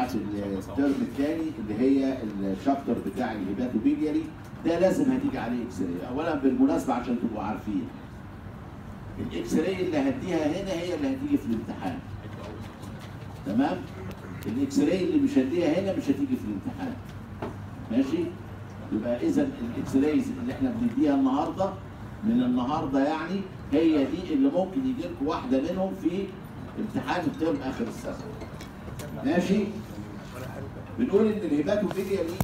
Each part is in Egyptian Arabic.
بتاعت الترم الثاني اللي هي الشابتر بتاع الهيباتوبيلياري ده لازم هتيجي عليه اكس راي اولا بالمناسبه عشان تبقوا عارفين الاكس راي اللي هديها هنا هي اللي هتيجي في الامتحان تمام الاكس راي اللي مش هديها هنا مش هتيجي في الامتحان ماشي يبقى اذا الاكس رايز اللي احنا بنديها النهارده من النهارده يعني هي دي اللي ممكن يجي لكم واحده منهم في امتحان الترم اخر السنه ماشي بنقول ان الهيباتوفيليا دي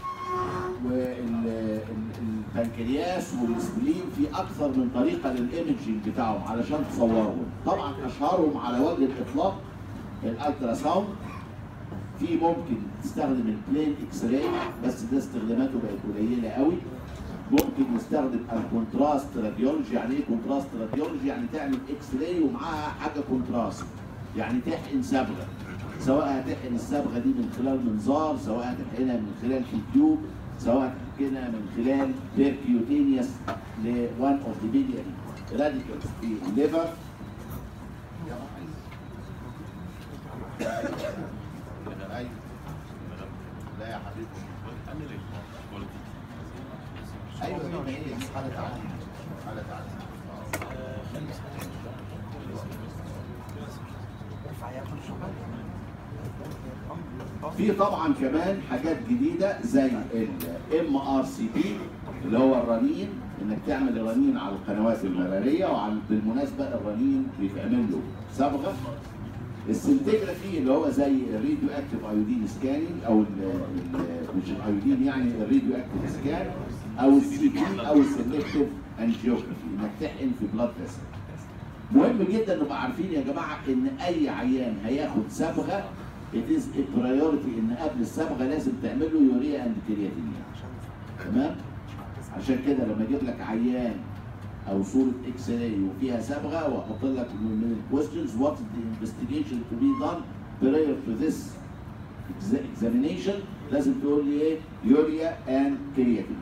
والبنكرياس والسبلين في اكثر من طريقه للايمجنج بتاعهم علشان تصورهم طبعا اشهرهم على وجه الاطلاق الالترا ساوند في ممكن تستخدم البلين اكس راي بس ده استخداماته بقت قليله قوي ممكن نستخدم الكونتراست راديولوجي يعني ايه كونتراست راديولوجي يعني تعمل اكس راي ومعاها حاجه كونتراست يعني تحقن صبغه سواء هتحقن الصبغه دي من خلال منظار سواء هتحقنها من خلال التيوب سواء هتحقنها من خلال بيركيوتينيوس لوان اوف ذا بيلياري راديكالز في الليفر ايوه لا يا حبيبي ايوه ما هي دي حاله تعليم حاله تعليم في طبعا كمان حاجات جديده زي الام ار سي بي اللي هو الرنين انك تعمل الرنين على القنوات المراريه وعلى بالمناسبه الرنين بيتعمل له صبغه السنتجرافي اللي هو زي الراديو اكتيف ايودين سكاننج او ال ال مش الايودين يعني الراديو اكتيف سكان او السي بي او السلكتيف انجيوجرافي انك تحقن في بلاد فيسل مهم جدا نبقى عارفين يا جماعه ان اي عيان هياخد صبغه it is a priority ان قبل الصبغه لازم تعمل له يوريا اند كرياتين تمام عشان كده لما اجيب لك عيان او صوره اكس راي وفيها صبغه واحط لك من الكويستشنز وات ذا انفستيجيشن تو بي دان prior to this examination لازم تقول لي ايه يوريا اند كرياتين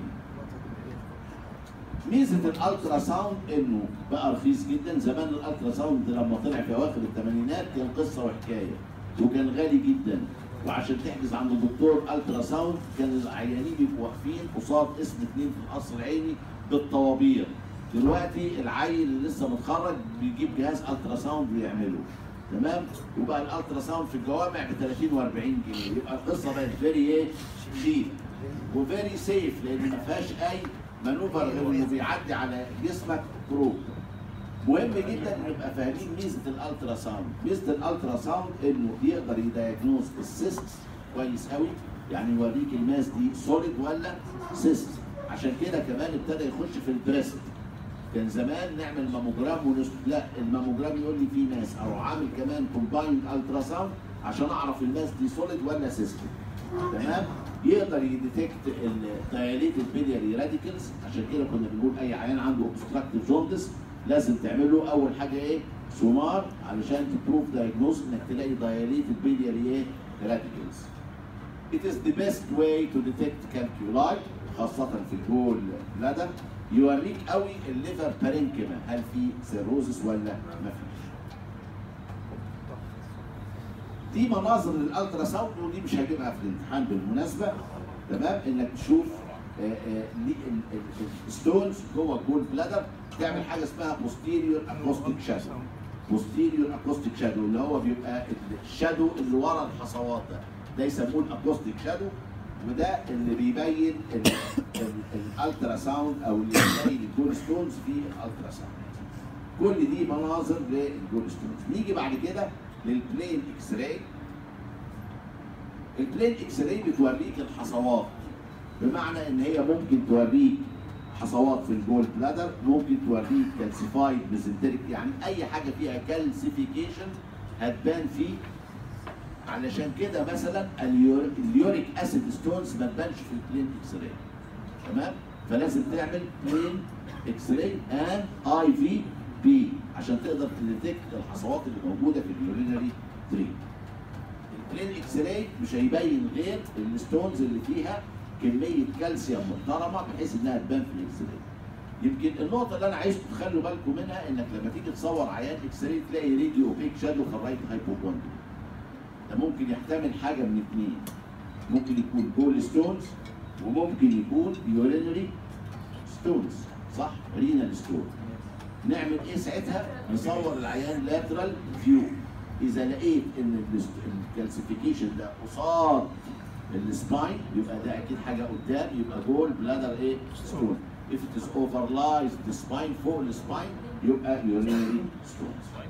ميزه الالترا ساوند انه بقى رخيص جدا زمان الالترا ساوند لما طلع في اواخر الثمانينات كان قصه وحكايه وكان غالي جدا وعشان تحجز عند الدكتور الترا ساوند كان العيانين بيبقوا واقفين قصاد اسم اثنين في القصر العيني بالطوابير دلوقتي العيل اللي لسه متخرج بيجيب جهاز الترا ساوند ويعمله تمام وبقى الالترا ساوند في الجوامع ب 30 و40 جنيه يبقى القصه بقت فيري ايه شيك وفيري سيف لان ما فيهاش اي مانوفر غير انه بيعدي على جسمك بروب مهم جدا نبقى فاهمين ميزه الالترا ساوند ميزه الالترا ساوند انه يقدر يدايجنوز السيست كويس قوي يعني يوريك الماس دي سوليد ولا سيست عشان كده كمان ابتدى يخش في البريست كان زمان نعمل ماموجرام ونس... لا الماموجرام يقول لي في ماس او عامل كمان كومبايند الترا ساوند عشان اعرف الماس دي سوليد ولا سيستم تمام يقدر يديتكت الدايليتد بيلياري راديكلز عشان كده كنا بنقول اي عيان عنده اوبستراكتيف جوندس لازم تعمل له اول حاجه ايه سونار علشان تبروف دايجنوز انك تلاقي دايليتد بيلياري ايه راديكلز It is the best way to detect calculi خاصة في الجول بلادر يوريك قوي الليفر بارينكيما هل في سيروزس ولا ما فيش دي مناظر للالترا ساوند ودي مش هجيبها في الامتحان بالمناسبه تمام انك تشوف ستونز جوه الجول بلادر تعمل حاجه اسمها بوستيريور اكوستيك شادو بوستيريور اكوستيك شادو اللي هو بيبقى الشادو اللي ورا الحصوات ده ده يسموه الاكوستيك شادو وده اللي بيبين الالترا ساوند او اللي بيبين الجول ستونز في الالترا ساوند كل دي مناظر للجول ستونز نيجي بعد كده للبلين اكس راي البلين اكس راي بتوريك الحصوات بمعنى ان هي ممكن توريك حصوات في الجول بلادر ممكن توريك كالسيفايد ميزنتريك يعني اي حاجه فيها كالسيفيكيشن هتبان فيه علشان كده مثلا اليور- اليوريك اسيد ستونز ما تبانش في البلين اكس راي تمام فلازم تعمل بلين اكس راي ان اي في بي عشان تقدر تديتكت الحصوات اللي موجوده في اليورينري تري البلين اكس راي مش هيبين غير الستونز اللي فيها كميه كالسيوم محترمه بحيث انها تبان في الاكس راي يمكن النقطة اللي أنا عايزكم تخلوا بالكم منها إنك لما تيجي تصور عيان إكس راي تلاقي راديو أوبيك شادو في الرايت هايبوكوندريا. ده ممكن يحتمل حاجه من اثنين ممكن يكون جول ستونز وممكن يكون يورينري ستونز صح رينال ستون نعمل ايه ساعتها نصور العيان لاترال فيو اذا لقيت ان الكالسيفيكيشن ده قصاد السباين يبقى ده اكيد حاجه قدام يبقى جول بلادر ايه ستون if it is overlies the spine فوق السباين يبقى urinary stones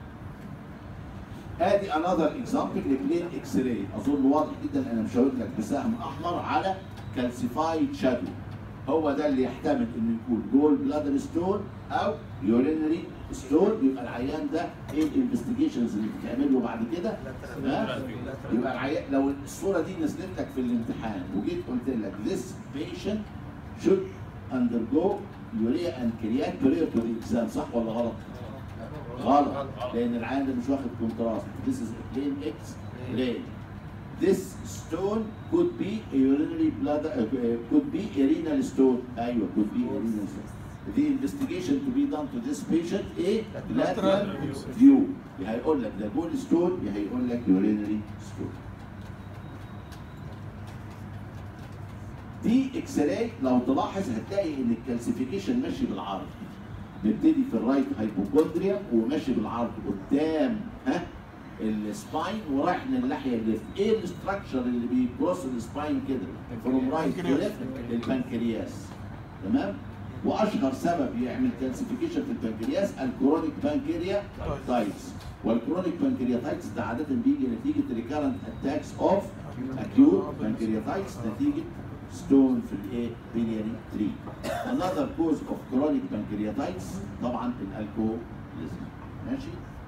ادي another example لبلين اكس راي اظن واضح جدا انا مشاور لك بسهم احمر على كالسيفايد شادو هو ده اللي يحتمل انه يكون جول بلادر ستون او يورينري ستون يبقى العيان ده ايه الانفستيجيشنز اللي بتعمل له بعد كده ها؟ يبقى العيان لو الصوره دي نزلت لك في الامتحان وجيت قلت لك this patient should undergo urea and create prior to the exam صح ولا غلط؟ غلط لان العيان ده مش واخد كونتراست this is a plain X ray this stone could be a urinary bladder uh, could be a renal stone ايوه could be a renal stone the investigation to be done to this patient ايه lateral view يا هيقول لك ده جول ستون يا هيقول لك urinary stone دي اكس راي لو تلاحظ هتلاقي ان الكالسيفيكيشن ماشي بالعرض نبتدي في الرايت هايبوكوندريا وماشي بالعرض قدام ها السباين ورايح للناحيه الليفت ايه الاستراكشر اللي بيكروس السباين كده فروم رايت تو ليفت البنكرياس تمام واشهر سبب يعمل كالسيفيكيشن في البنكرياس الكرونيك بانكريا تايتس والكرونيك بانكرياتايتس ده عاده بيجي نتيجه ريكارنت اتاكس اوف اكيوت بانكرياتايتس نتيجه ستون في الايه بيلياري تري another cause of chronic pancreatitis طبعا الالكوليزم ماشي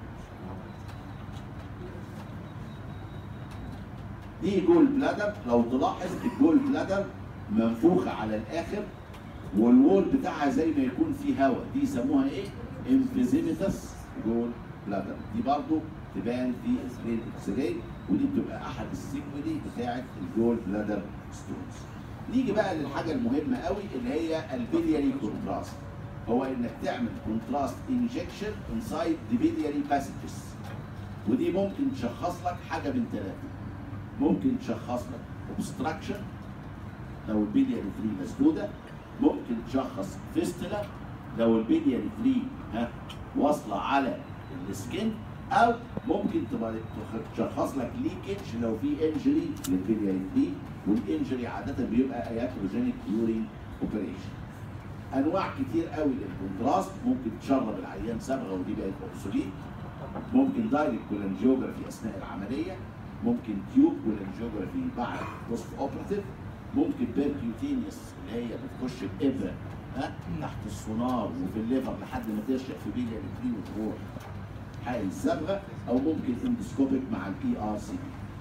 دي جول بلادر لو تلاحظ الجول بلادر منفوخه على الاخر والوول بتاعها زي ما يكون فيه هواء دي يسموها ايه؟ انفيزيميتس جول بلادر دي برضو تبان في سكرين اكس راي ودي بتبقى احد السيكولي بتاعه الجول بلادر ستونز. نيجي بقى للحاجه المهمه قوي اللي هي البيلياري كونتراست. هو انك تعمل كونتراست انجكشن انسايد ذا بيلياري باسجز. ودي ممكن تشخص لك حاجه من ثلاثه. ممكن تشخص لك اوبستراكشن لو البيلياري فري مسدوده ممكن تشخص فيستلا لو البيلياري فري ها واصله على السكين او ممكن تبقى تشخص لك ليكج لو في انجري للبيلياري فري والانجري عاده بيبقى اياتروجينيك ديورينج اوبريشن انواع كتير قوي للكونتراست ممكن تشرب العيان صبغه ودي بقت اوبسوليت ممكن دايركت كولانجيوجرافي اثناء العمليه ممكن تيوب كولانجيوجرافي بعد بوست اوبراتيف ممكن بيركيوتينيوس اللي هي بتخش بابره ها تحت السونار وفي الليفر لحد ما ترشق في بيليا الفري وتروح حائل الصبغه او ممكن اندسكوبيك مع الاي ار سي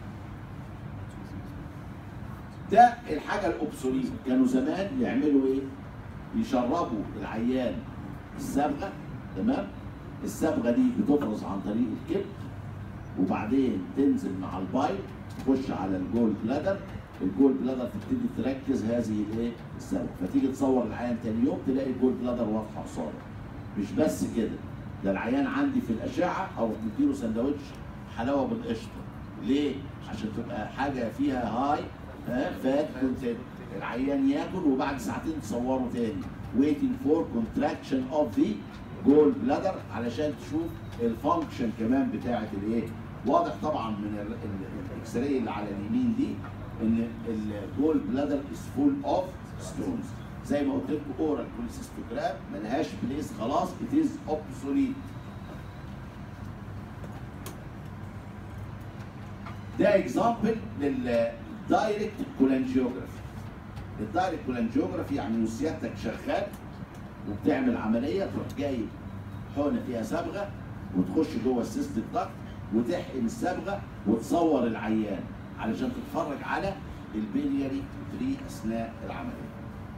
ده الحاجه الاوبسوليت كانوا زمان يعملوا ايه؟ يشربوا العيان الصبغه تمام؟ الصبغه دي بتفرز عن طريق الكبد وبعدين تنزل مع البايل تخش على الجول بلادر الجول بلادر تبتدي تركز هذه الايه؟ الصبغه فتيجي تصور العيان تاني يوم تلاقي الجول بلادر واضحه قصادك مش بس كده ده العيان عندي في الاشعه او مديله سندوتش حلاوه بالقشطه ليه؟ عشان تبقى حاجه فيها هاي ها فات كونتنت العيان ياكل وبعد ساعتين تصوره تاني waiting for contraction of the جول بلادر علشان تشوف الفانكشن كمان بتاعه الايه واضح طبعا من الاكس راي اللي على اليمين دي ان الجول بلادر از فول اوف ستونز زي ما قلت لكم اورال كوليسيستوجرام ملهاش بليس خلاص ات از اوبسوليت ده اكزامبل للدايركت كولانجيوجرافي الدايركت كولانجيوجرافي يعني سيادتك شغال وبتعمل عمليه تروح جايب حقنه فيها صبغه وتخش جوه السيستم داكت وتحقن الصبغه وتصور العيان علشان تتفرج على البيلياري تري اثناء العمليه.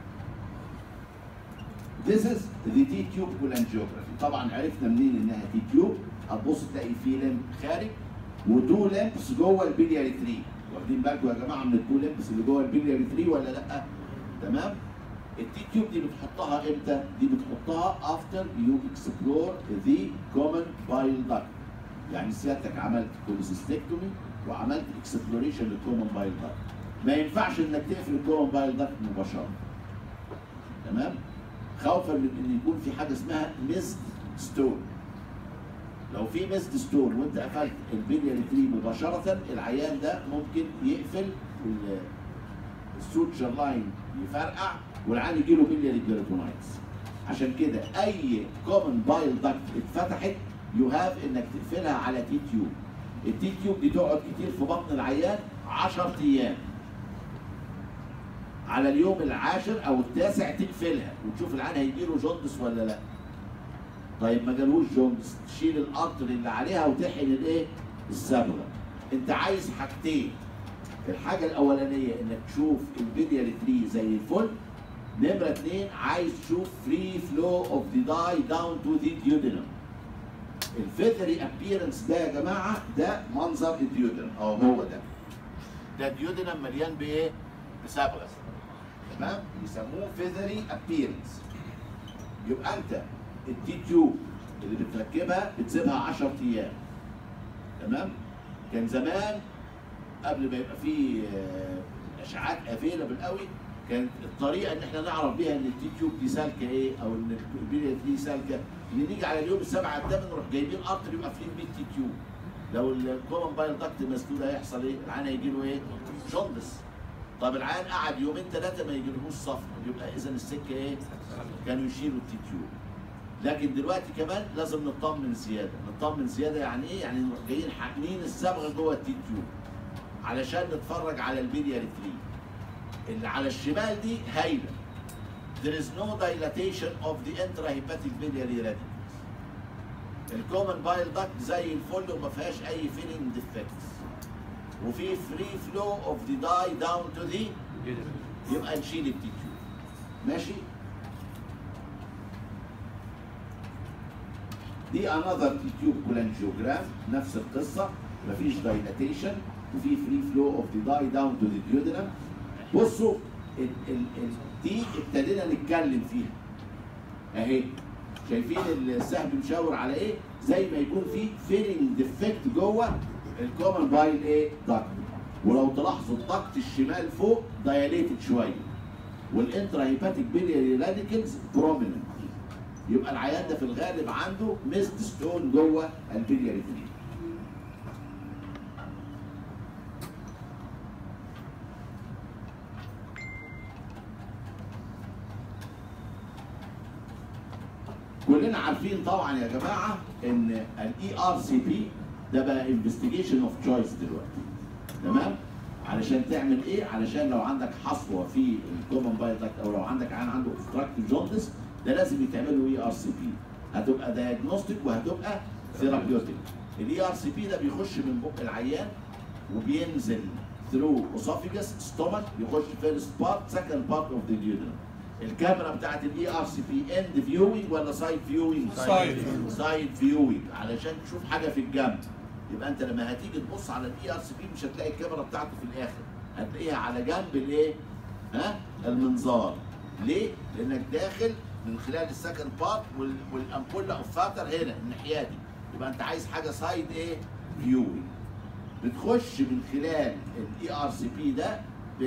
This is the T tube cholangiography طبعا عرفنا منين انها تي تيوب هتبص تلاقي في لمب خارج وتو لمبس جوه البيلياري تري واخدين بالكم يا جماعه من التو لمبس اللي جوه البيلياري تري ولا لا؟ تمام؟ التي تيوب دي بتحطها امتى؟ دي بتحطها after you explore the common bile duct. يعني سيادتك عملت كوليسيستكتومي وعملت اكسبلوريشن للكومن بايل داكت ما ينفعش انك تقفل الكومن بايل داكت مباشره تمام خوفا من ان يكون في حاجه اسمها ميزد ستون لو في ميزد ستون وانت قفلت البيلياري تري مباشره العيان ده ممكن يقفل ال- السوتشر لاين يفرقع والعيان يجي له بيلياري بيريتونايتس عشان كده اي كومن بايل داكت اتفتحت يو هاف انك تقفلها على تي تيوب التي تيوب دي تقعد كتير في بطن العيان 10 ايام على اليوم العاشر او التاسع تقفلها وتشوف العيان هيجيله جوندس ولا لا طيب ما جالهوش جوندس تشيل القطر اللي عليها وتحقن الايه الصبغه انت عايز حاجتين الحاجه الاولانيه انك تشوف البيديال تري زي الفل نمره اثنين عايز تشوف فري فلو اوف ذا داي داون تو ذا ديودينم الفيذري ابييرنس ده يا جماعه ده منظر الديودينم او هو ده ده الديودينم مليان بايه؟ بصبغه تمام يسموه فيذري ابييرنس يبقى انت التي تيوب اللي بتركبها بتسيبها 10 ايام تمام كان زمان قبل ما يبقى فيه آه، اشعاعات افيلابل قوي كانت الطريقه ان احنا نعرف بيها ان التي تيوب دي سالكه ايه او ان البيليا دي سالكه ان نيجي على اليوم السابع الثامن نروح جايبين قطر يبقى قافلين بيه التي تيوب لو الكومن بايل داكت مسدود هيحصل ايه؟ العيان هيجي له ايه؟ جوندس طب العيان قعد يومين ثلاثه ما يجيلهوش صفر يبقى اذا السكه ايه؟ كانوا يشيلوا التي تيوب لكن دلوقتي كمان لازم نطمن زياده، نطمن زياده يعني ايه؟ يعني نروح جايين حاقنين الصبغه جوه التي تيوب علشان نتفرج على البيلياري تري اللي على الشمال دي هايله there is no dilatation of the intrahepatic biliary radicals الكومن بايل داكت زي الفل وما فيهاش اي فيلينج ديفكتس وفي فري فلو اوف ذا داي داون تو ذا يبقى نشيل التي تيوب ماشي دي انذر تي تيوب كولانجيوجرام نفس القصه مفيش دايلاتيشن وفي فري فلو اوف ذا داي داون تو ذا ديودنم بصوا ال ال ال دي ابتدينا نتكلم فيها اهي شايفين السهم مشاور على ايه زي ما يكون في فيلينج ديفكت جوه الكومن بايل ايه داكت ولو تلاحظوا الضغط الشمال فوق دايليتد شويه والانترا هيباتيك بيلياري راديكلز بروميننت يبقى العيان ده في الغالب عنده ميست ستون جوه البيلياري فلويد كلنا عارفين طبعا يا جماعه ان الاي ار سي بي ده بقى انفستيجيشن اوف تشويس دلوقتي تمام علشان تعمل ايه علشان لو عندك حصوه في الكومن بايل داكت او لو عندك عيان عنده اوبستراكتيف جوندس ده لازم يتعمل له اي ار سي بي هتبقى دايجنوستيك وهتبقى ثيرابيوتيك الاي ار سي بي ده بيخش من بق العيان وبينزل ثرو اسوفيجاس ستومك يخش فيرست بارت سكند بارت اوف ذا ديودنم الكاميرا بتاعت الاي ار سي بي اند فيوينج ولا سايد فيوينج؟ سايد. سايد فيوينج علشان تشوف حاجه في الجنب يبقى انت لما هتيجي تبص على الاي ار سي بي مش هتلاقي الكاميرا بتاعته في الاخر هتلاقيها على جنب الايه؟ ها؟ المنظار ليه؟ لانك داخل من خلال السكند بارت والامبولا اوف فاتر هنا الناحيه دي يبقى انت عايز حاجه سايد ايه؟ فيوينج بتخش من خلال الاي ار سي بي ده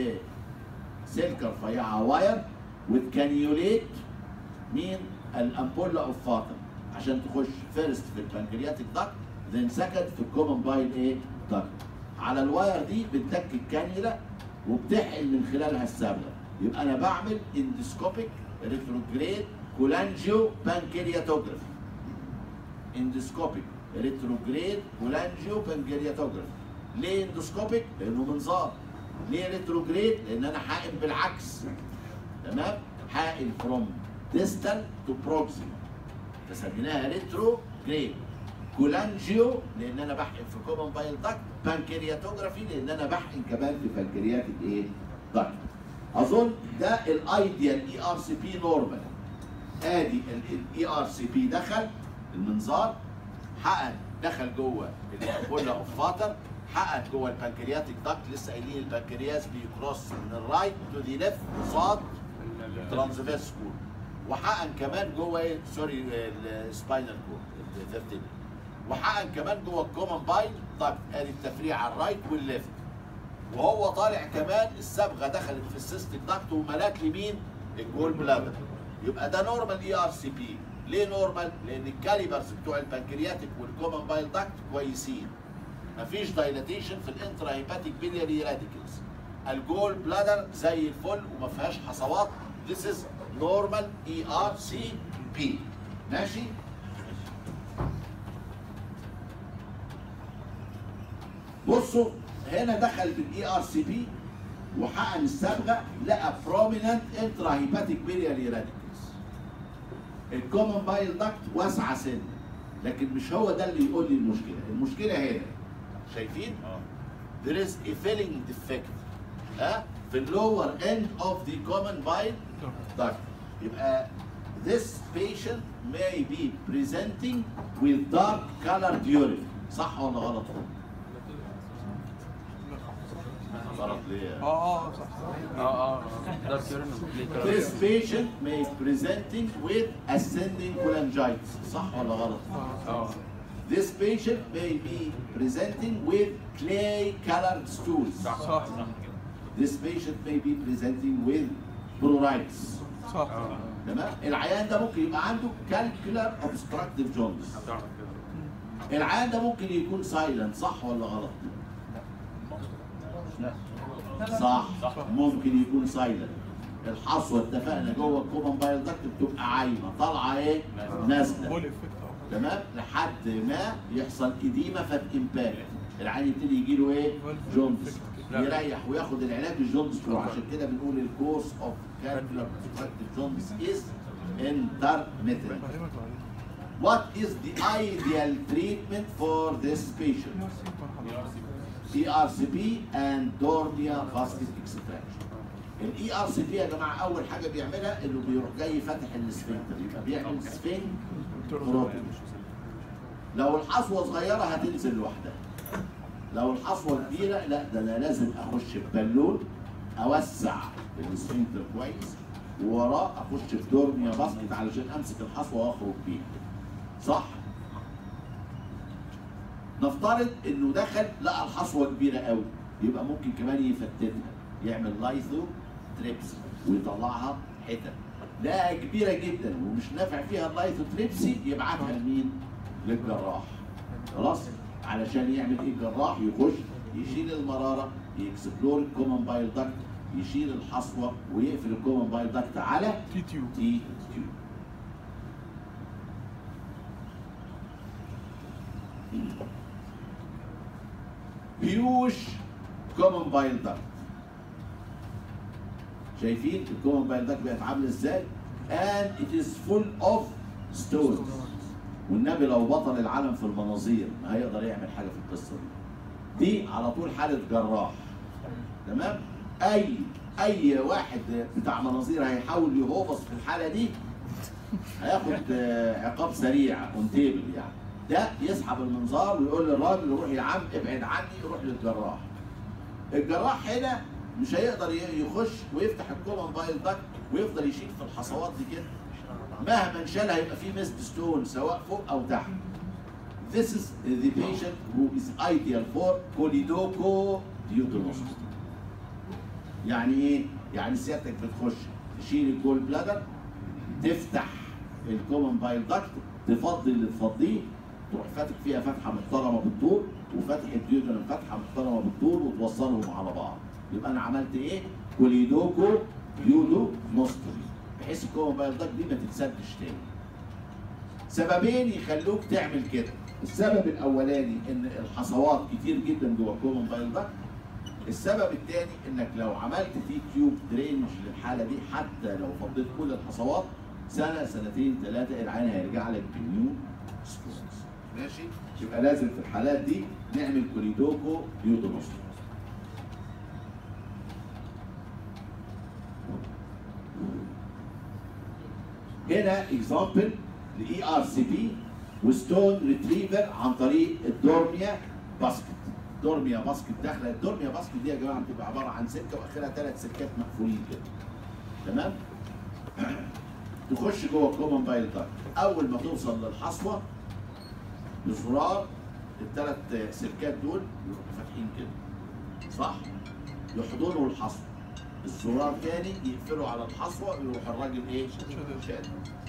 بسلكه رفيعه واير وتكانيوليت مين الامبولا اوف فاتر عشان تخش فيرست في البنكرياتيك داكت ذن سكند في الكومن بايل ايه داكت على الواير دي بتدك الكانيولا وبتحقن من خلالها الصبغه يبقى انا بعمل اندسكوبيك ريتروجريد كولانجيو بانكرياتوجرافي اندسكوبيك ريتروجريد كولانجيو بانكرياتوجرافي ليه اندسكوبيك؟ لانه منظار ليه ريتروجريد؟ لان انا حاقن بالعكس تمام حائل فروم ديستال تو بروكسيمال فسميناها ريترو جريد كولانجيو لان انا بحقن في كومن بايل داكت بانكرياتوجرافي لان انا بحقن كمان في بانكرياتيك ايه داكت اظن ده الايديال اي ار سي بي نورمال ادي الاي ار سي بي دخل المنظار حقن دخل جوه الامبولا اوف فاتر حقن جوه البنكرياتيك داكت لسه قايلين البنكرياس بيكروس من الرايت تو ذا ليفت قصاد ترانسفيرس كور وحقن كمان جوه ايه سوري السباينال كور الفيرتيبري وحقن كمان جوه الكومن بايل طب ادي التفريع على الرايت والليفت وهو طالع كمان الصبغه دخلت في السيستيك داكت وملات لمين؟ الجول بلادر يبقى ده نورمال اي ار سي بي ليه نورمال؟ لان الكاليبرز بتوع البنكرياتيك والكومن بايل داكت كويسين مفيش دايلاتيشن في الانترا هيباتيك بيلياري راديكلز الجول بلادر زي الفل وما فيهاش حصوات This is normal ERCP ماشي؟ بصوا هنا دخل بالاي ار سي بي وحقن الصبغه لقى بروميننت انترا هيباتيك بيلياري راديكلز الكومن بايل داكت واسعه سن لكن مش هو ده اللي يقول لي المشكله المشكله هنا شايفين there is a filling defect ها في اللور end of the common bile duct يبقى this patient may be presenting with dark colored urine صح ولا غلط؟ غلط ليه؟ اه اه صح اه اه دارك يورين This patient may presenting with ascending cholangitis صح ولا غلط؟ اه This patient may be presenting with clay colored stools. صح This patient may be presenting with pruritus. صح تمام؟ العيان ده ممكن يبقى عنده calcular obstructive jaundice. العيان ده ممكن يكون سايلنت صح ولا غلط؟ صح ممكن يكون سايلنت الحصوه اتفقنا جوه الكومن بايل داكت بتبقى عايمه طالعه ايه؟ نازله بول افكت تمام لحد ما يحصل اديمه فالامباكت العين يبتدي يجي له ايه؟ جوندس يريح وياخد العلاج الجوندس بتوعه عشان كده بنقول الكورس اوف كالكولر obstructive جوندس از intermittent. فاهمك بعدين What is the ideal treatment for this patient? ERCP and Dormia vascular extraction. الاي ار سي بي يا جماعه اول حاجه بيعملها انه بيروح جاي فاتح السفنكتر يبقى بيعمل سفنك بروتين لو الحصوه صغيره هتنزل لوحدها لو الحصوه كبيره لا ده انا لازم اخش ببالون اوسع السفنكتر كويس ووراه اخش في دورميا باسكت علشان امسك الحصوه واخرج بيها صح نفترض انه دخل لقى الحصوه كبيره قوي يبقى ممكن كمان يفتتها يعمل لايثو تريبسي ويطلعها حتت لا كبيره جدا ومش نافع فيها اللايثو تريبسي يبعتها لمين؟ للجراح خلاص علشان يعمل ايه الجراح يخش يشيل المراره يكسبلور الكومن بايل داكت يشيل الحصوه ويقفل الكومن بايل داكت على تي تيوب تي تيوب هيوش كومن بايل داكت شايفين الكومن بايل داكت بقت عامله ازاي؟ and it is full of stones والنبي لو بطل العالم في المناظير ما هيقدر يعمل حاجه في القصه دي دي على طول حاله جراح تمام اي اي واحد بتاع مناظير هيحاول يهوبص في الحاله دي هياخد آه، عقاب سريع اون تيبل يعني ده يسحب المنظار ويقول للراجل روح يا عم ابعد عني روح للجراح الجراح هنا مش هيقدر ي- يخش ويفتح الكومن بايل داكت ويفضل يشيل في الحصوات دي كده مهما انشال هيبقى فيه ميست ستون سواء فوق او تحت This is the patient who is ideal for كوليدوكو ديوتونوستومي يعني ايه؟ يعني سيادتك بتخش تشيل الجول بلادر تفتح الكومن بايل داكت تفضي اللي تفضيه تروح فاتح فيها فتحه محترمه بالطول وفاتح الديودرم فتحه محترمه بالطول وتوصلهم على بعض يبقى انا عملت ايه؟ كوليدوكو ديودو نوستومي بحيث الكومن بايل داكت دي ما تتسدش تاني سببين يخلوك تعمل كده السبب الاولاني ان الحصوات كتير جدا جوه الكومن بايل داكت السبب الثاني انك لو عملت فيه تيوب درينج للحاله دي حتى لو فضيت كل الحصوات سنه سنتين ثلاثه العين هيرجع لك بنيو ستونز ماشي يبقى لازم في الحالات دي نعمل كوريدوكو ديودونوستوم هنا اكزامبل لاي ار سي بي وستون ريتريفر عن طريق الدورميا باسكت دورميا باسكت داخله الدورميا باسكت دي يا جماعه بتبقى عباره عن سكه واخرها ثلاث سكات مقفولين كده تمام تخش جوه الكومن بايل داكت اول ما توصل للحصوه بزرار الثلاث سلكات دول يروحوا فاتحين كده صح؟ يحضنوا الحصوه الزرار تاني يقفلوا على الحصوه يروح الراجل ايه؟ شاد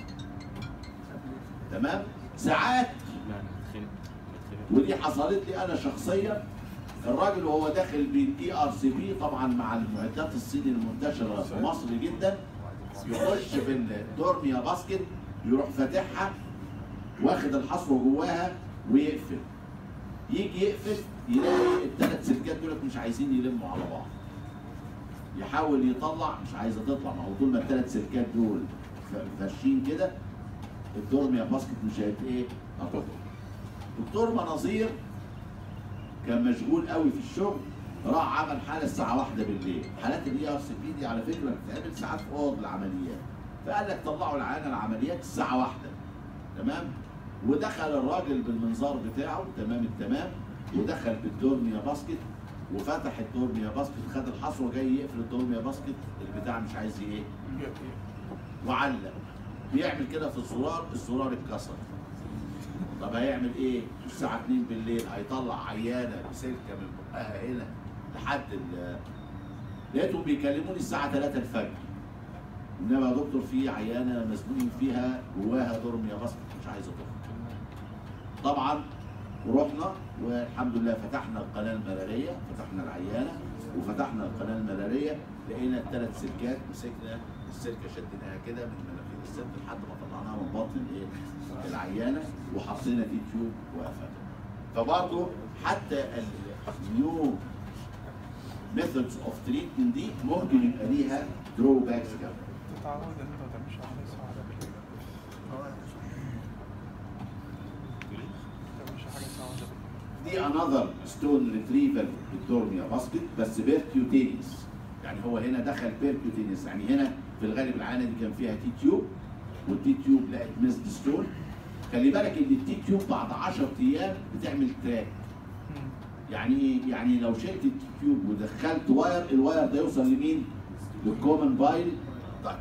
تمام؟ ساعات لا اتخنق اتخنق ودي حصلت لي انا شخصيا الراجل وهو داخل بالاي ار سي بي طبعا مع المعدات الصيني المنتشره في مصر جدا يخش في الدورميا باسكت يروح فاتحها واخد الحصوه جواها ويقفل يجي يقفل يلاقي الثلاث سلكات دولت مش عايزين يلموا على بعض يحاول يطلع مش عايزه تطلع ما هو طول ما الثلاث سلكات دول ف- فاشين كده الدورميا باسكت مش هت ايه هتطلع دكتور مناظير كان مشغول قوي في الشغل راح عمل حاله الساعه واحدة بالليل حالات الاي ار سي بي دي على فكره بتتعمل ساعات في اوض العمليات فقال لك طلعوا العيان العمليات الساعه واحدة تمام ودخل الراجل بالمنظار بتاعه تمام التمام ودخل بالدورميا باسكت وفتح الدورميا باسكت خد الحصوه جاي يقفل الدورميا باسكت البتاع مش عايز ايه وعلق بيعمل كده في الزرار الزرار اتكسر طب هيعمل ايه؟ الساعة 2 بالليل هيطلع عيانة بسلكة من بقها هنا لحد ال لقيتهم بيكلموني الساعة 3 الفجر انما يا دكتور في عيانة مسجونين فيها جواها دورميا باسكت مش عايزة تخرج طبعا ورحنا والحمد لله فتحنا القناة المرارية فتحنا العيانة وفتحنا القناة المرارية لقينا الثلاث سلكات مسكنا السلكة شدناها كده من مناخير الست لحد ما طلعناها من بطن الايه العيانة وحطينا دي تيوب وقفلنا فبرضه حتى النيو ميثودز اوف تريتمنت دي ممكن يبقى ليها درو باكس كمان تتعود ان انت ما تعملش عمليه ساعه بالليل ما تعملش حاجه ساعه بالليل دي انذر ستون ريتريفال بالدورميا باسكت بس بيركيوتينيس يعني هو هنا دخل بيركيوتينيس يعني هنا في الغالب العانه دي كان فيها تي تيوب والتي تيوب لقت ميزد ستون خلي بالك ان التي تيوب بعد 10 ايام بتعمل تراك يعني ايه؟ يعني لو شلت التي تيوب ودخلت واير الواير ده يوصل لمين؟ للكومن بايل داكت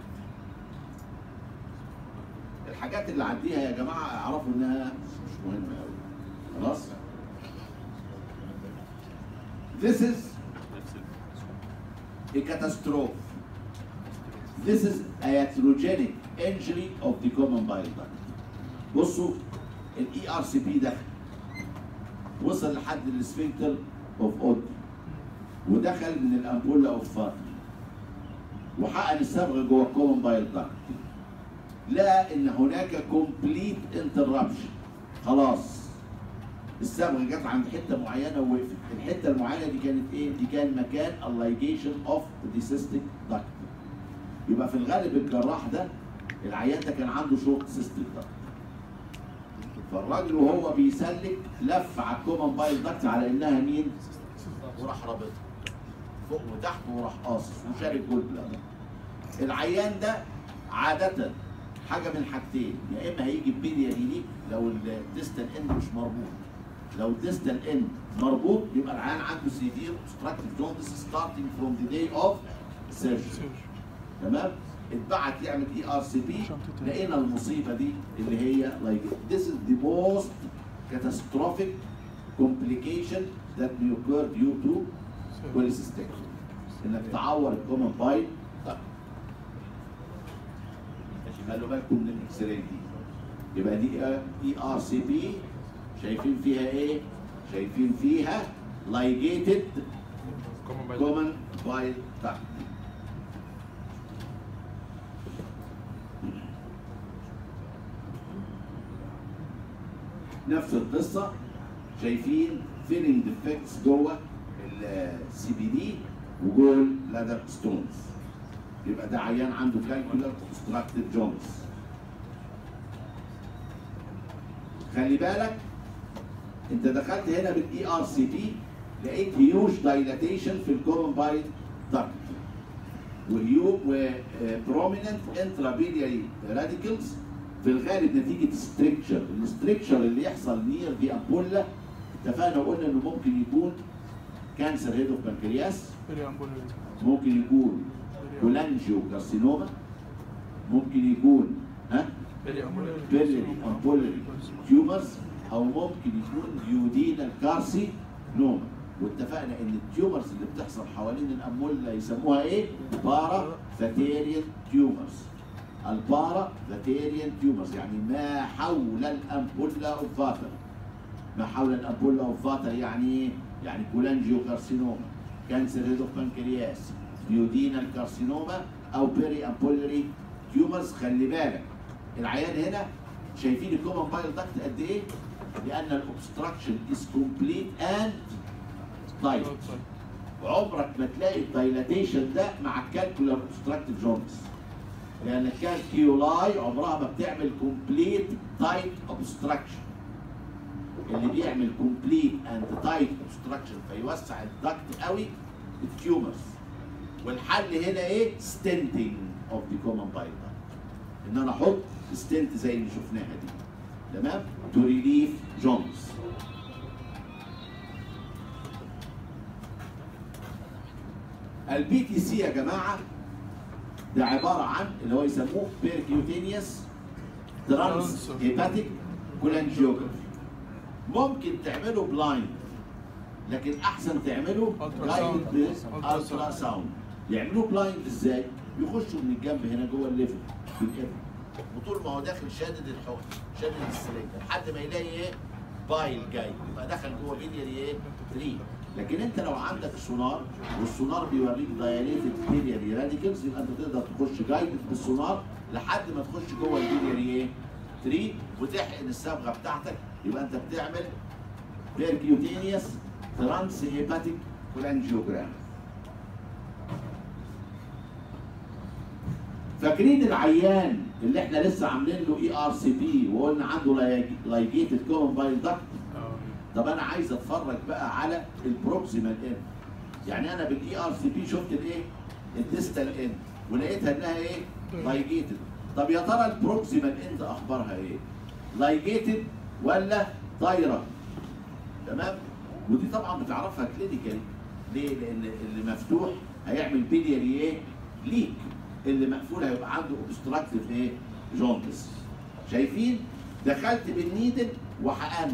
الحاجات اللي عديها يا جماعه اعرفوا انها مش مهمه قوي خلاص؟ This is a catastrophe. This is a iatrogenic injury of the common bile duct. بصوا الاي ار سي بي دخل وصل لحد السفنكتر اوف اود ودخل من الامبولا اوف فاتر وحقن الصبغه جوه الكومن بايل داكت لقى ان هناك كومبليت انتربشن خلاص الصبغه جت عند حته معينه ووقفت الحته المعينه دي كانت ايه دي كان مكان اللايجيشن اوف ذا سيستيك داكت يبقى في الغالب الجراح ده العيان ده كان عنده شورت سيستيك داكت فالراجل وهو بيسلك لف على الكومن بايل داكت على انها مين وراح رابطها فوق وتحت وراح قاصص وشارك جول بلادر العيان ده عادة حاجة من حاجتين يا إما هيجي بيديا ليك لو الديستال اند مش مربوط لو الديستال اند مربوط يبقى العيان عنده سيفير obstructive jaundice starting from the day of surgery تمام اتبعت يعمل اي ار سي بي لقينا المصيبه دي اللي هي like this is the most catastrophic complication that may occur due to cholecystectomy انك تعور الكومن بايل خلوا بالكم من الاكس راي دي يبقى دي اي ار سي بي شايفين فيها ايه؟ شايفين فيها لايجيتد كومن بايل كومن بايل داكت نفس القصه شايفين فيلينج ديفكتس جوه السي بي دي وجوه لادر ستونز يبقى ده عيان عنده كالكولر اوبستراكتيف جونز خلي بالك انت دخلت هنا بالاي ار سي بي لقيت هيوج دايلاتيشن في الكومن بايل داكت وهيو وبروميننت انترابيلياري راديكلز في الغالب نتيجه ستريكشر الستريكشر اللي يحصل نير دي امبولا اتفقنا وقلنا انه ممكن يكون كانسر هيد اوف بنكرياس بيري امبول ممكن يكون كولانجيو كارسينوما ممكن يكون ها بيري امبول بيرلي امبولري تيومرز او ممكن يكون ديودينال كارسينوما واتفقنا ان التيومرز اللي بتحصل حوالين الامبولا يسموها ايه؟ بارا فاتيريان تيومرز البارا فاتيريان تيومرز يعني ما حول الامبولا اوف فاتر ما حول الامبولا اوف فاتر يعني ايه؟ يعني كولانجيو كارسينوما كانسر هيدو بانكرياس ديودينال كارسينوما او بيري امبولري تيومرز خلي بالك العيان هنا شايفين الكومن بايل داكت قد ايه؟ لان الاوبستراكشن از كومبليت اند تايت وعمرك ما تلاقي الدايلاتيشن ده مع الكالكولار اوبستراكتيف جونز لان الكالكيولاي عمرها ما بتعمل كومبليت تايت اوبستراكشن اللي بيعمل كومبليت اند تايت اوبستراكشن فيوسع الدكت قوي التيومرز والحل هنا ايه؟ ستنتنج اوف ذا كومن بايل ان انا احط ستنت زي اللي شفناها دي تمام؟ تو ريليف جونز البي تي سي يا جماعه ده عباره عن اللي هو يسموه بيركيوتينيوس ترانس هيباتيك كولانجيوجرافي ممكن تعمله بلايند لكن احسن تعمله Ultrasound. جايد Ultrasound. الترا ساوند يعملوه بلايند ازاي؟ يخشوا من الجنب هنا جوه الليفل بالابره وطول ما هو داخل شادد الحقن شادد السلنجه لحد ما يلاقي ايه؟ بايل جاي يبقى دخل جوه بيلياري ايه؟ 3 لكن انت لو عندك سونار والسونار بيوريك دايليتد بيلياري راديكلز يبقى انت تقدر تخش جايد بالسونار لحد ما تخش جوه البيلياري ايه؟ 3 وتحقن الصبغه بتاعتك يبقى انت بتعمل بيركيوتينيوس ترانس هيباتيك كولانجيوجرام فاكرين العيان اللي احنا لسه عاملين له اي ار سي بي وقلنا عنده لايجيتد كومن بايل داكت طب انا عايز اتفرج بقى على البروكسيمال اند يعني انا بالاي ار سي بي شفت الايه الديستال اند ولقيتها انها ايه لايجيتد طب يا ترى البروكسيمال اند اخبارها ايه لايجيتد ولا طايره تمام ودي طبعا بتعرفها كلينيكالي ليه لان اللي مفتوح هيعمل بيلياري ايه ليك اللي مقفول هيبقى عنده اوبستراكتيف ايه جوندس شايفين دخلت بالنيدل وحقنت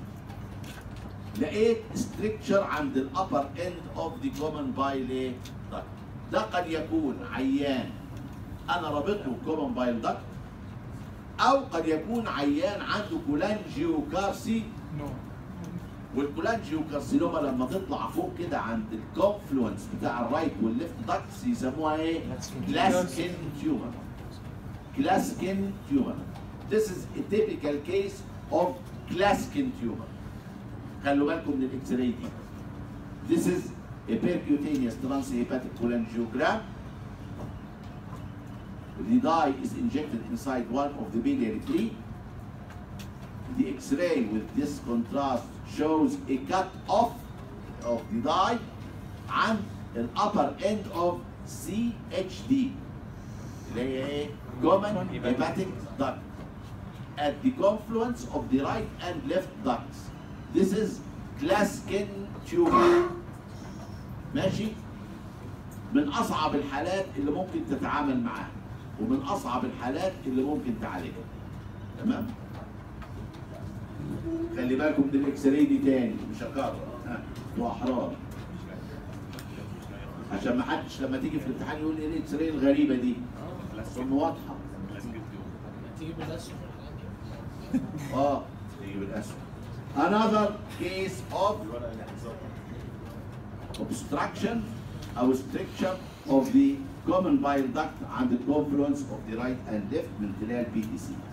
لقيت ستريكشر عند الابر اند اوف ذا كومن بايل داكت ده قد يكون عيان انا رابطه كومن بايل داكت او قد يكون عيان عنده كولانجيوكارسي نو والكولانجيوكارسينوما لما تطلع فوق كده عند الكونفلونس بتاع الرايت والليفت داكتس يسموها ايه؟ كلاسكين تيومر كلاسكين تيومر This is a typical case of Klaskin tumor. خلوا بالكم من الاكس راي دي. This is a percutaneous transhepatic cholangiogram. The dye is injected inside one of the biliary tree. The X-ray with this contrast shows a cut off of the dye عن the upper end of CHD اللي هي ايه؟ common hepatic duct at the confluence of the right and left ducts. This is Klaskin tumor. ماشي؟ من أصعب الحالات اللي ممكن تتعامل معاها ومن أصعب الحالات اللي ممكن تعالجها. تمام؟ خلي بالكم من الاكس راي دي تاني مش هكرر ها واحرار عشان ما حدش لما تيجي في الامتحان يقول ايه الاكس راي الغريبه دي ثم واضحه تيجي بالاسهم اه تيجي بالاسود another case of obstruction او stricture of the common bile duct عند the confluence of the right and left من خلال بي تي سي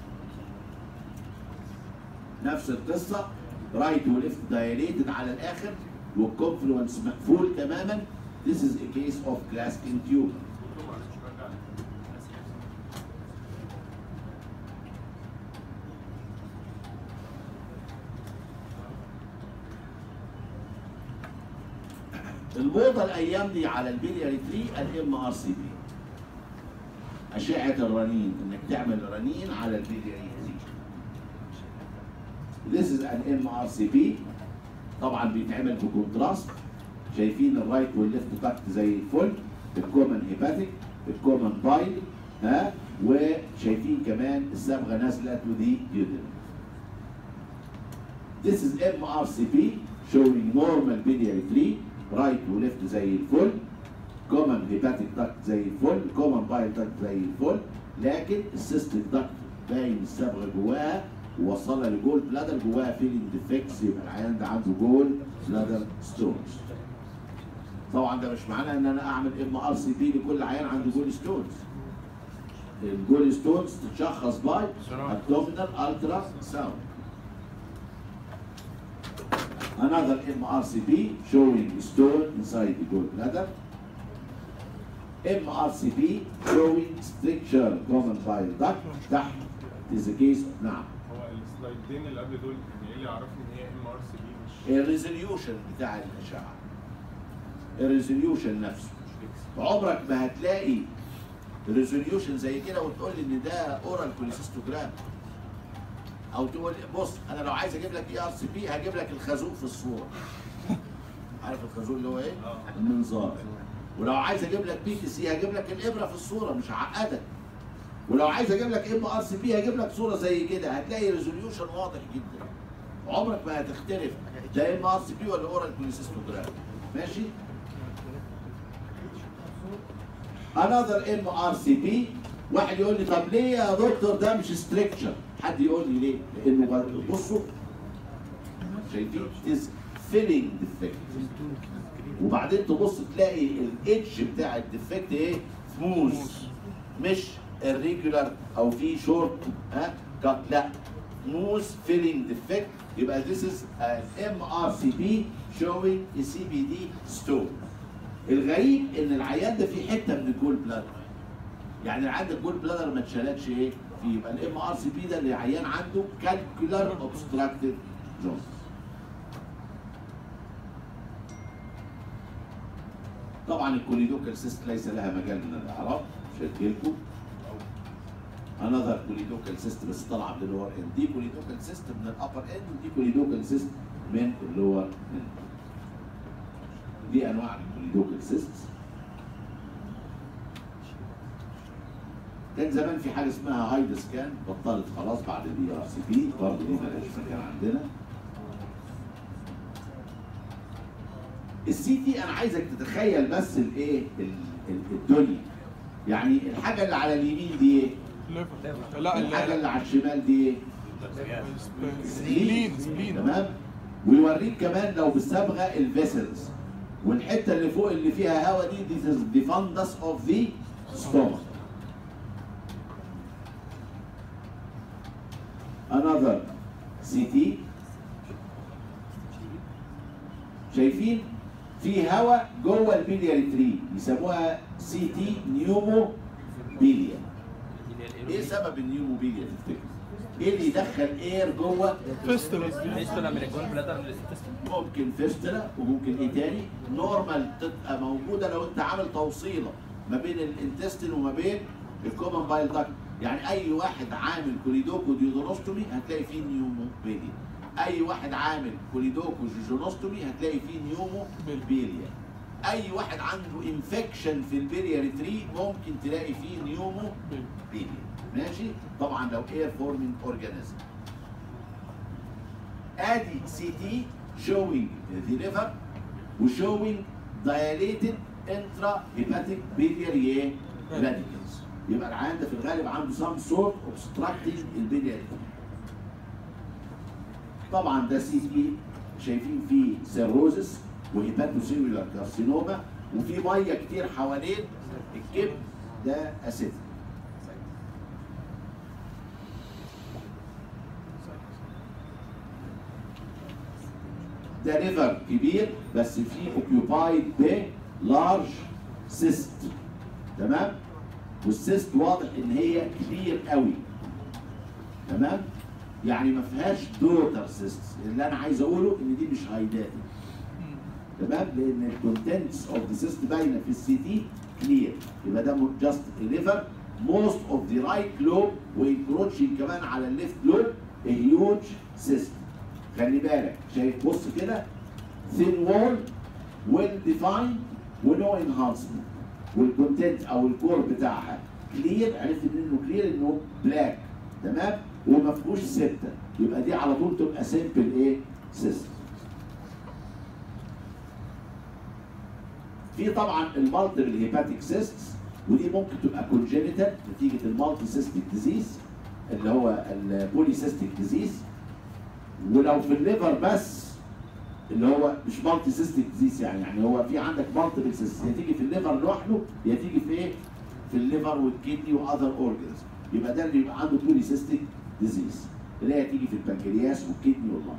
نفس القصه رايت وليفت dilated على الاخر والكونفلونس مقفول تماما this is a case of Glaskin tumor الموضه الايام دي على البلياري 3 الام ار سي بي اشعه الرنين انك تعمل رنين على البلياري 3 This is an MRCP طبعا بيتعمل بكونتراست شايفين الرايت والليفت داكت زي الفل الكومن هيباتيك الكومن بايل ها وشايفين كمان الصبغه نازله تو دي ديودن This is MRCP showing normal biliary tree right وليفت زي الفل common hepatic duct زي الفل common bile duct زي الفل لكن السيستيك duct باين الصبغه جواها ووصلها لجول بلادر جواها فيلينج ديفكتس يبقى العيان ده عنده جول بلادر ستونز طبعا ده مش معناه ان انا اعمل ام ار سي بي لكل عيان عنده جول ستونز الجول ستونز تتشخص باي abdominal الترا ساوند Another MRCP showing stone inside the gallbladder. MRCP showing stricture common bile duct تحت is the case نعم هو السلايدين اللي قبل دول يعني ايه اللي يعرفني ان هي ام ار سي بي مش الريزوليوشن بتاع الاشعه الريزوليوشن نفسه عمرك ما هتلاقي ريزوليوشن زي كده وتقول لي ان ده اورال كوليسيستوجرام او تقول بص انا لو عايز اجيب لك اي ار سي بي هجيب لك الخازوق في الصوره عارف الخازوق اللي هو ايه؟ المنظار ولو عايز اجيب لك بي تي سي هجيب لك الابره في الصوره مش هعقدك ولو عايز اجيب لك ام ار سي بي هجيب لك صوره زي كده هتلاقي ريزوليوشن واضح جدا عمرك ما هتختلف ده ام ار سي بي ولا اورال كوليسيستوجرام ماشي another ام ار سي بي واحد يقول لي طب ليه يا دكتور ده مش ستريكشر حد يقول لي ليه لانه بر- بصوا شايفين is filling defect وبعدين تبص تلاقي الاتش بتاع الديفكت ايه سموث مش irregular او في شورت ها كات لا سموث فيلينج ديفكت يبقى this is an MRCP showing a CBD stone الغريب ان العيان ده في حته من الجول بلادر يعني اللي عنده الجول بلادر ما اتشالتش ايه فيه يبقى الام ار سي بي ده اللي عيان عنده كالكولار اوبستراكتيف جونز طبعا الكوليدوكال سيست ليس لها مجال من الاعراب مش هديلكم انذر كوليدوكال سيست بس طالعه من اللور اند دي كوليدوكال سيست من الابر اند ودي كوليدوكال سيست من اللور اند دي انواع الكوليدوكال سيست كان زمان في حاجه اسمها هايد سكان بطلت خلاص بعد البي ار سي بي برضه دي مالهاش مكان عندنا السي تي انا عايزك تتخيل بس الايه ال- ال- الدنيا يعني الحاجه اللي على اليمين دي ايه ليفر لا الحاجه لا اللي على الشمال دي ايه سبلين سبلين تمام ويوريك كمان لو بالصبغه الفيسلز والحته اللي فوق اللي فيها هواء دي دي the fundus of the stomach another CT شايفين في هواء جوه البيلياري تري يسموها سي تي نيومو بيليا ايه سبب النيوموبيليا تفتكر؟ ايه اللي يدخل اير جوه فيستولا فيستولا من الجول بلادر للستستم ممكن فيستلا وممكن ايه تاني نورمال تبقى موجوده لو انت عامل توصيله ما بين الانتستين وما بين الكومن بايل داكت يعني اي واحد عامل كوليدوكو ديودونوستومي هتلاقي فيه نيوموبيليا اي واحد عامل كوليدوكو جيجونوستومي هتلاقي فيه نيوموبيليا اي واحد عنده انفكشن في البيلياري تري ممكن تلاقي فيه نيوموبيليا ماشي طبعا لو اير فورمينج اورجانيزم ادي سي تي showing the liver وshowing dilated intrahepatic biliary radicals يبقى العيان ده في الغالب عنده some sort obstructing البيلياري طبعا ده سي تي شايفين فيه سيروزس وهيباتوسيلولار كارسينوما وفي ميه كتير حوالين الكبد ده اسيتيك ده ليفر كبير بس فيه اوكيوبايد ب لارج سيست تمام والسيست واضح ان هي كبير قوي تمام يعني ما فيهاش دوتر سيست اللي انا عايز اقوله ان دي مش هايداتي تمام لان الكونتنتس اوف ذا سيست باينه في السي تي كلير يبقى ده جاست ليفر موست اوف ذا رايت لوب وانكروتشنج كمان على الليفت لوب هيوج سيست خلي بالك شايف بص كده ثين وول ويل ديفايند ونو انهانسمنت والكونتنت او الكور بتاعها كلير عرفت منه كلير انه بلاك تمام وما فيهوش سته يبقى دي على طول تبقى سيمبل ايه سيست في طبعا المالتيبل هيباتيك سيستس ودي ممكن تبقى كونجينيتال نتيجه المالتي سيستيك ديزيز اللي هو البولي سيستيك ديزيز ولو في الليفر بس اللي هو مش مالتي سيستيك ديزيز يعني يعني هو في عندك مالتيبل سيستم يا تيجي في الليفر لوحده يا تيجي في ايه؟ في الليفر والكدني واذر اورجنز يبقى ده اللي يبقى عنده بولي سيستيك ديزيز اللي هي تيجي في البنكرياس والكدني واللنج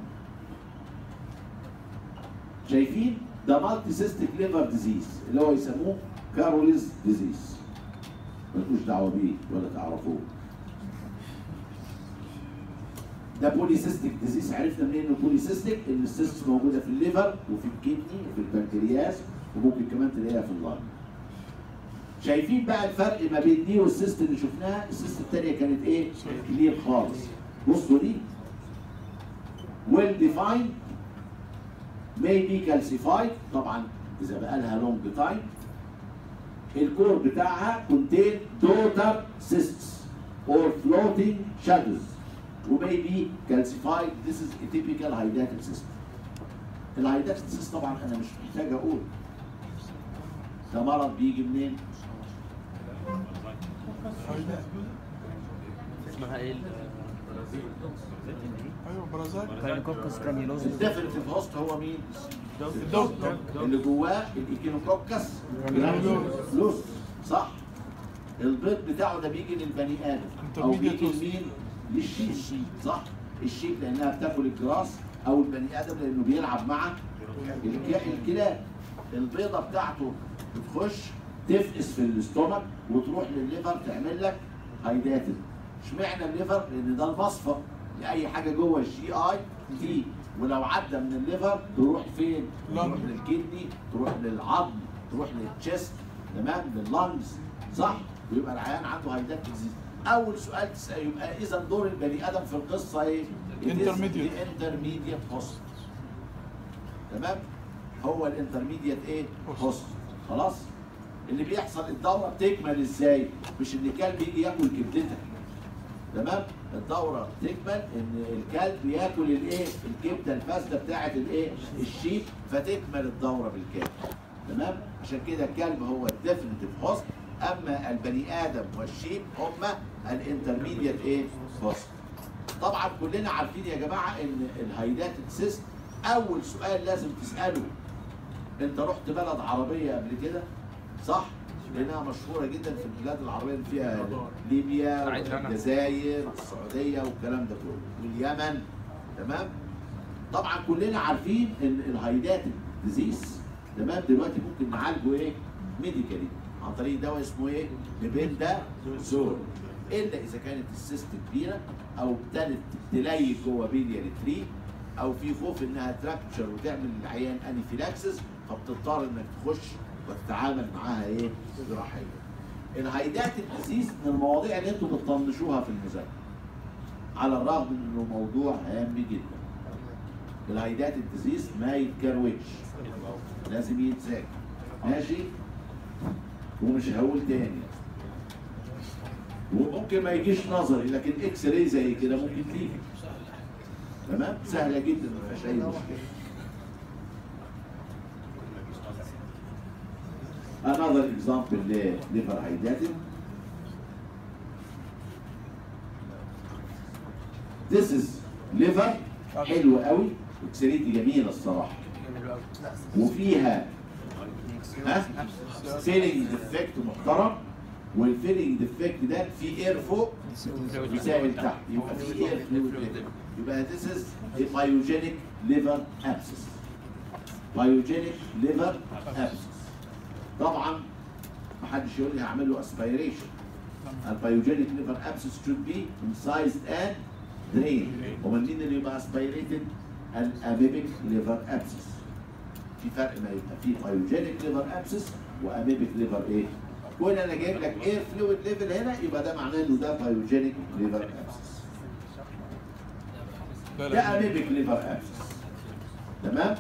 شايفين ده مالتي سيستيك ليفر ديزيز اللي هو يسموه كاروليز ديزيز ملكوش دعوه بيه ولا تعرفوه ده بوليسيستيك ديزيز عرفنا منين انه بوليسيستيك ان السيست موجوده في الليفر وفي الكدني وفي البنكرياس وممكن كمان تلاقيها في اللنج شايفين بقى الفرق ما بين دي والسيست اللي شفناها السيست الثانيه كانت ايه كلير خالص بصوا دي ويل ديفايند may be calcified طبعا اذا بقى لها لونج تايم الكور بتاعها contain daughter cysts or floating shadows ومay be calcified this is a typical hydatid cyst الهايداتد cyst طبعا انا مش محتاج اقول ده مرض بيجي منين؟ اسمها ايه ايوه برازيل كاينوكوكس كراميلوز الديفينيتيف هوست هو مين؟ الدكتور اللي جواه الايكينوكوكس جرانيولوس صح البيض بتاعه ده بيجي للبني ادم او بيجي لمين للشيك صح الشيك لانها بتاكل الجراس او البني ادم لانه بيلعب مع الك- الكلاب البيضه بتاعته بتخش تفقس في الاستومك وتروح للليفر تعمل لك هايداتد اشمعنى الليفر لان ده المصفى لاي حاجه جوه الجي اي تي ولو عدى من الليفر تروح فين؟ تروح لنج. للكدني تروح للعظم تروح للتشست تمام لللنجز صح ويبقى العيان عنده هايدات ديزيز اول سؤال تسأل يبقى اذا دور البني ادم في القصه ايه؟ Intermediate. انترميديت هوست تمام هو الانترميديت ايه؟ هوست خلاص اللي بيحصل الدوره بتكمل ازاي؟ مش ان الكلب يجي ياكل كبدتك تمام الدوره تكمل ان الكلب ياكل الايه الكبده الفاسده بتاعه الايه الشيك فتكمل الدوره بالكامل تمام عشان كده الكلب هو الديفينيتيف هوست اما البني ادم والشيب هم الانترميديت ايه هوست طبعا كلنا عارفين يا جماعه ان الهايداتد سيست اول سؤال لازم تساله انت رحت بلد عربيه قبل كده صح لانها مشهوره جدا في البلاد العربيه اللي فيها ليبيا سعيد أنا. والجزائر والسعوديه والكلام ده كله واليمن تمام طبعا كلنا عارفين ان الهايداتد ديزيز تمام دلوقتي ممكن نعالجه ايه ميديكالي عن طريق دواء اسمه ايه بيبندازول الا اذا كانت السيست كبيره او ابتدت تليق جوه بيلياري تري او في خوف انها تراكتشر وتعمل للعيان انيفيلاكسس فبتضطر انك تخش وتتعامل معاها ايه جراحيا. الهايدات الديزيز من المواضيع اللي انتم بتطنشوها في المذاكره. على الرغم من انه موضوع هام جدا. الهايدات الديزيز ما يتكروتش لازم يتذاكر ماشي ومش هقول تاني وممكن ما يجيش نظري لكن اكس راي زي كده ممكن تيجي تمام سهله جدا ما فيهاش اي مشكله another example لليفر هايداتد This is liver حلو قوي اكسريتي جميله الصراحه وفيها ها فيلينج ديفكت محترم والفيلينج ديفكت ده في اير فوق وسائل تحت يبقى في اير فلويد يبقى this is a pyogenic liver abscess pyogenic liver abscess طبعا محدش يقول لي هعمل له اسبيريشن البيوجينيك ليفر ابسس should be incised and drained امال مين اللي يبقى اسبيريتد الاميبيك ليفر ابسس في فرق ما يبقى في بايوجينيك ليفر ابسس واميبيك ليفر ايه كون انا جايب لك اير فلويد ليفل هنا يبقى ده معناه انه ده بايوجينيك ليفر ابسس لا ده لا اميبيك ليفر ابسس تمام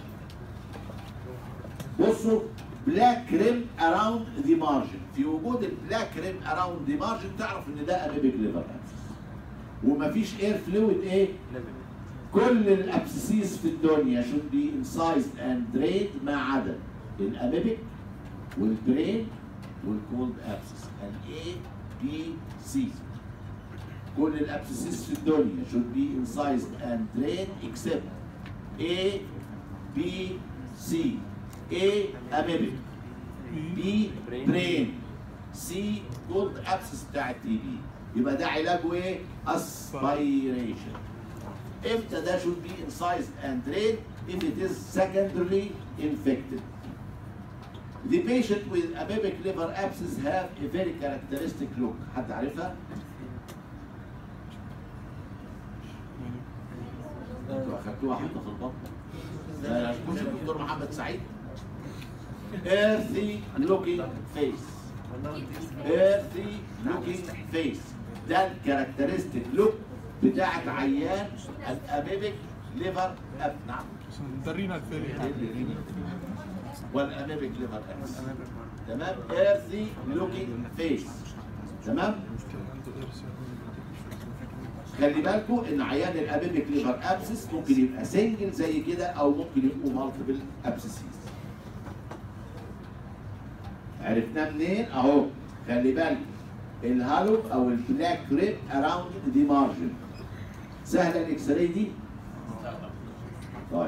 بصوا بلاك ريم اراوند ذا مارجن في وجود البلاك ريم اراوند ذا مارجن تعرف ان ده اميبيك ليفر ابسس ومفيش اير فلويد ايه كل الابسيسيس في الدنيا should be incised and drained ما عدا الاميبك والبرين والكولد ابسس ال A B C كل الابسيسيس في الدنيا should be incised and drained except A B C A amoebic B brain C cold abscess بتاع التي بي يبقى ده علاجه ايه؟ aspiration امتى ده should be incised and drained if it is secondarily infected The patient with amoebic liver abscess have a very characteristic look حد عارفها؟ انتوا اخدتوها حتى في البطن لا مش الدكتور محمد سعيد earthy looking face earthy looking face ده الكاركترستيك لوك بتاعت عيان الاميبك ليفر اب نعم درينا الفيلم والاميبك ليفر اب تمام earthy looking face تمام خلي بالكم ان عيان الاميبك ليفر ابسس ممكن يبقى سنجل زي كده او ممكن يبقوا مالتيبل ابسسيز عرفناه منين اهو خلي بالك الهالو او البلاك ريب اراوند دي مارجن سهله الاكس راي دي طيب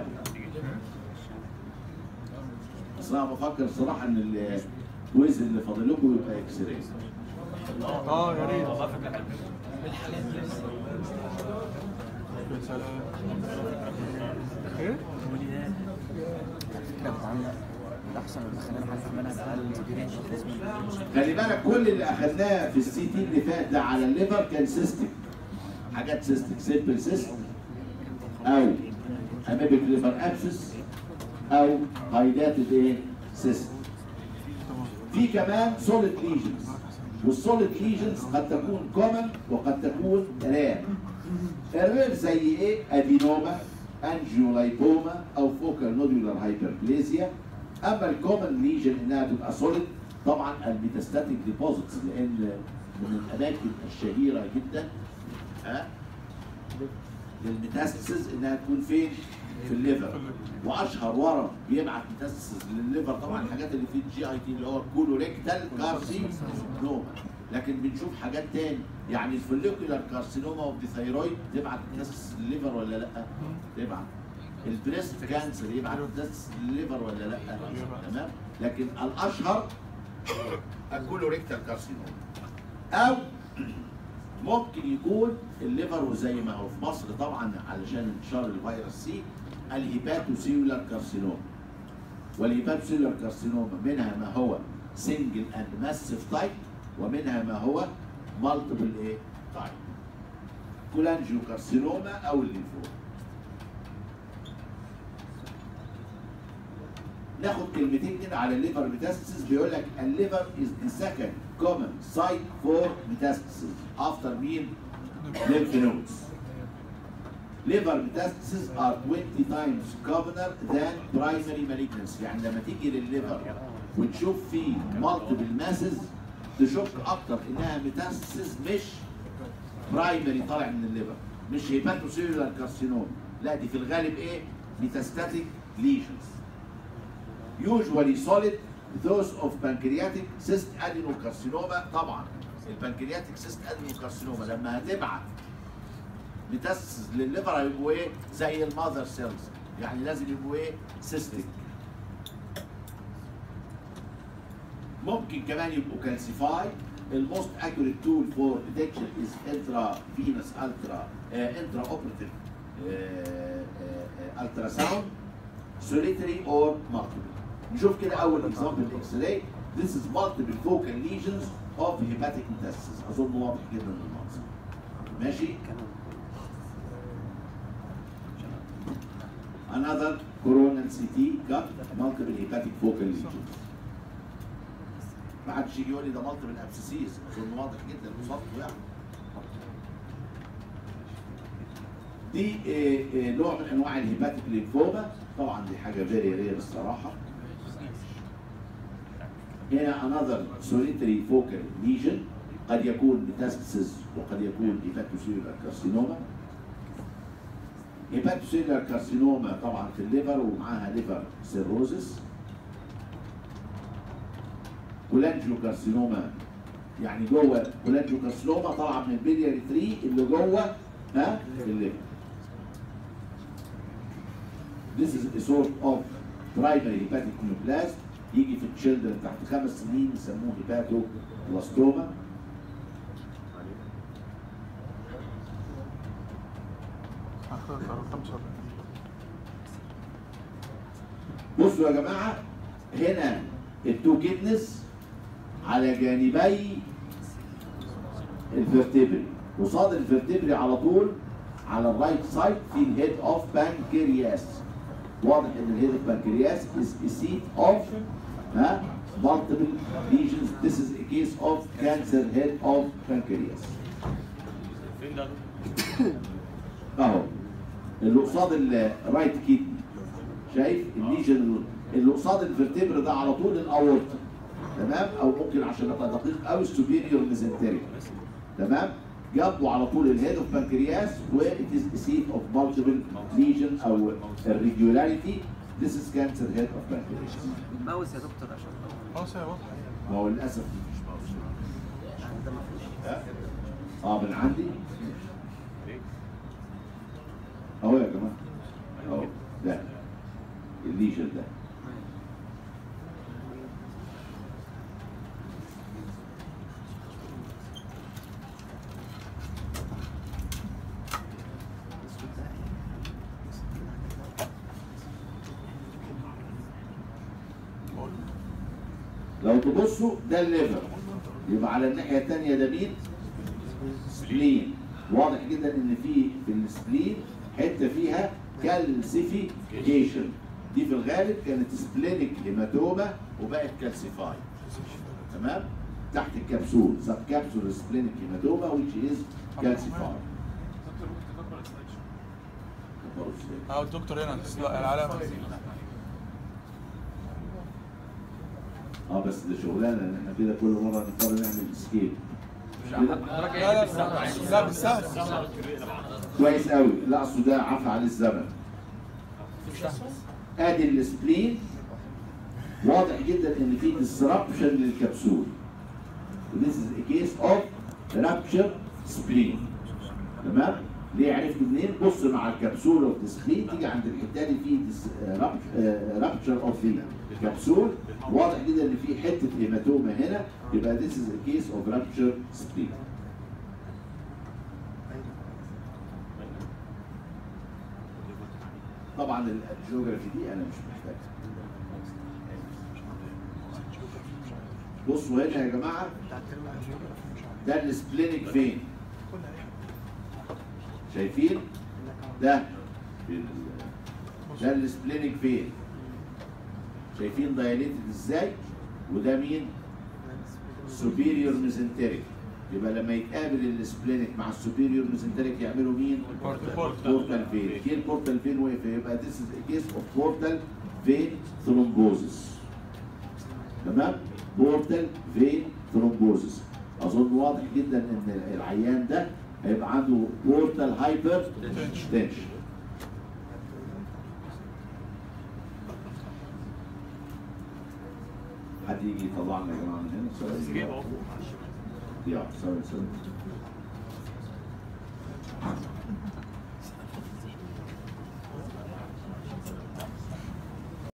اصل انا بفكر الصراحه ان الكويز اللي فاضل لكم يبقى اكس راي اه يا ريت يا سلام ايه؟ كده بتعمل احسن من خلينا حاجه منها اقل رينج خالص من خلي بالك كل اللي اخدناه في السي تي اللي فات ده على الليفر كان سيستم حاجات سيستم سيمبل سيستم او اميبك ليفر ابسس او هايلاتد ايه سيستم في كمان سوليد ليجنز والسوليد ليجنز قد تكون كومن وقد تكون رير الرير زي ايه ادينوما انجيولايبوما او فوكال نودولار هايبربليزيا اما الكومن ليجن انها تبقى سوليد طبعا الميتاستاتيك ديبوزيتس لان من الاماكن الشهيره جدا ها للميتاستاسيس انها تكون فين؟ في الليفر واشهر ورم بيبعت ميتاستاسيس للليفر طبعا الحاجات اللي في الجي اي تي اللي هو الكولوريكتال كارسينوما لكن بنشوف حاجات تاني يعني الفوليكولار كارسينوما والثيرويد تبعت ميتاستاسيس للليفر ولا لا؟ تبعت البريست كانسر يبعت ميتاستاسيس للليفر ولا لا؟ تمام؟ لكن الاشهر الكولوريكتال كارسينوما او ممكن يكون الليفر وزي ما هو في مصر طبعا علشان انتشار الفيروس سي الهيباتوسيلولار كارسينوما والهيباتوسيلولار كارسينوما منها ما هو سنجل اند ماسيف تايب ومنها ما هو مالتيبل ايه تايب كولانجيو كارسينوما او الليمفوما ناخد كلمتين كده على الليفر ميتاستاسيس بيقول لك الليفر از ذا سكند كومن سايت فور ميتاستاسيس افتر مين؟ lymph nodes. Liver metastases are 20 times commoner than primary malignancy يعني لما تيجي للليفر وتشوف فيه multiple masses تشك اكتر انها ميتاستاسيس مش برايمري طالع من الليفر مش هيباتوسيلولار كارسينوم لا دي في الغالب ايه؟ ميتاستاتيك lesions usually solid those of pancreatic cyst adenocarcinoma طبعا البنكرياتيك cyst adenocarcinoma لما هتبعت ميتاستاسيس للليفر هيبقوا ايه زي الماذر سيلز يعني لازم يبقوا ايه سيستيك ممكن كمان يبقوا كالسيفاي الموست اكيوريت تول فور ديتكشن از انترا فينس الترا انترا اوبريتيف الترا ساوند solitary or multiple نشوف كده اول اكزامبل اكس راي This is multiple focal lesions of hepatic metastasis اظن واضح جدا المنظر ماشي another coronal CT got multiple hepatic focal lesions ما حدش يجي يقول لي ده multiple abscesses اظن واضح جدا قصادكم يعني دي آه، آه، نوع من انواع الهيباتيك لينفوما طبعا دي حاجه فيري رير الصراحه هنا another solitary focal lesion قد يكون metastasis وقد يكون hepatocellular carcinoma هيباتوسيلر كارسينوما طبعا في الليفر ومعاها ليفر سيروزس كولانجيو كارسينوما يعني جوه كولانجيو كارسينوما طالعه من البيلياري 3 اللي جوه ها الليفر This is a sort of primary hepatic neoplasm يجي في التشيلدرن تحت خمس سنين يسموه هيباتو بلاستوما آخر 45 بصوا يا جماعه هنا التو كيدنس على جانبي الفرتبري قصاد الفرتبري على طول على الرايت سايد في الهيد اوف بانكرياس واضح ان الهيد اوف بانكرياس is a seat of ها multiple lesions this is a case of cancer head of pancreas فين ده؟ اهو اللي قصاد الرايت كيدني شايف الليجن اللي قصاد الفرتبر ده على طول الاورطه تمام او ممكن عشان ابقى دقيق قوي السوبيريور ميزنتريك تمام جنبه على طول الهيد اوف بانكرياس و it is a seat of multiple lesion او irregularity this is cancer head of pancreas الماوس يا دكتور عشان خلاص هي واضحه ما هو للاسف ده ما فيهوش اه من عندي اهو يا جماعه اهو ده الليجن ده لو تبصوا ده الليفر يبقى على الناحيه الثانيه ده مين؟ سبلين واضح جدا ان في في السبلين حته فيها كالسيفيكيشن دي في الغالب كانت سبلينيك هيماتوما وبقت كالسيفاي تمام تحت الكبسول سب كابسول سبلينيك هيماتوما which is calcified دكتور ممكن تكبر السلايد شوية؟ اه الدكتور هنا لا العلامه اه بس ده شغلانه ان احنا كده كل مره نضطر نعمل اسكيب لا لا لا بالسهل كويس قوي لا اصل ده عفى عليه الزمن ادي السبلين واضح جدا ان في disruption للكبسول This is a case of rupture spleen تمام ليه عرفت منين بص مع الكبسول اوف سبلين تيجي عند الحته دي في رابتشر اوف ذا كبسول واضح جدا ان في حته هيماتوما هنا يبقى this is a case of rupture spleen طبعا الجيوغرافي دي انا مش محتاجها بصوا هنا يا جماعه ده السبلينيك فين شايفين ده ال- ده السبلينيك فين شايفين دايليتد ازاي وده مين سوبيريور ميزنتريك يبقى لما يتقابل السبلينيك مع السوبيريور ميزنتريك يعملوا مين بورتال فين كي البورتال فين وقف يبقى this is a case of portal vein thrombosis تمام بورتال فين ثرومبوزس اظن واضح جدا ان العيان ده هيبقى عنده بورتال هايبر تنشن حد يجي يطلعنا يا جماعه من هنا سكيب سوري اهو يا سوري سوري